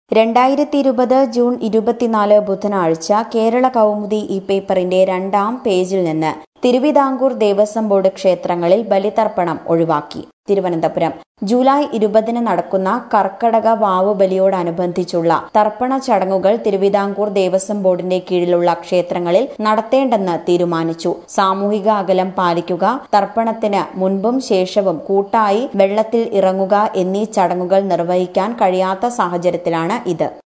രണ്ടായിരത്തി ഇരുപത് ജൂൺ ഇരുപത്തിനാല് ബുധനാഴ്ച കേരള കൗമുദി ഈ പേപ്പറിന്റെ രണ്ടാം പേജിൽ നിന്ന് തിരുവിതാംകൂർ ദേവസ്വം ബോർഡ് ക്ഷേത്രങ്ങളിൽ ബലിതർപ്പണം ഒഴിവാക്കി തിരുവനന്തപുരം ജൂലൈ ഇരുപതിന് നടക്കുന്ന കർക്കടക വാവ് ബലിയോടനുബന്ധിച്ചുള്ള തർപ്പണ ചടങ്ങുകൾ തിരുവിതാംകൂർ ദേവസ്വം ബോർഡിന്റെ കീഴിലുള്ള ക്ഷേത്രങ്ങളിൽ നടത്തേണ്ടെന്ന് തീരുമാനിച്ചു സാമൂഹിക അകലം പാലിക്കുക തർപ്പണത്തിന് മുൻപും ശേഷവും കൂട്ടായി വെള്ളത്തിൽ ഇറങ്ങുക എന്നീ ചടങ്ങുകൾ നിർവഹിക്കാൻ കഴിയാത്ത സാഹചര്യത്തിലാണ് ഇത്